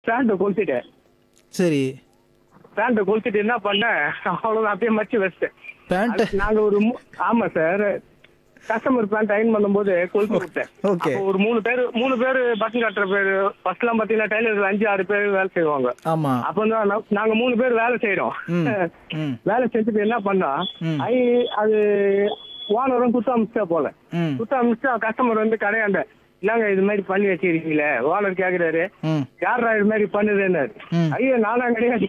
பேண்ட்டை கொளுத்திட்டேன் சரி பேண்ட்டை கொளுத்திட்டு என்ன பண்ணேன் அவ்வளோதான் அப்படியே மச்சு வச்சிட்டேன் பேண்ட் அது நாங்க ஒரு மூ- ஆமா சார் கஸ்டமர் பேண்ட் அயன் பண்ணும்போது கொளுத்து விட்டேன் Okay. அப்போ ஒரு மூணு பேர் மூணு பேர் பட்டன் கட்டுற பேர் ஃபர்ஸ்ட் எல்லாம் பாத்தீங்கன்னா டைலர் அஞ்சு ஆறு பேர் வேலை செய்வாங்க ஆமா அப்ப தான் நா- நாங்க மூணு பேர் வேலை செய்யறோம் ம், ம். வேலை செஞ்சுட்டு என்ன பண்ணா ம். ஐ அது ஓனரும் குத்த அமிச்சா போல ம் குத்த அமிச்சா கஸ்டமர் வந்து கடையாண்ட என்னங்க இது மாதிரி பண்ணி வச்சிருக்கீங்களே ஓனர் கேக்குறாரு ம் யாரா இது மாதிரி பண்ணுதுன்னு ம். ஐயோ நானா கிடையாது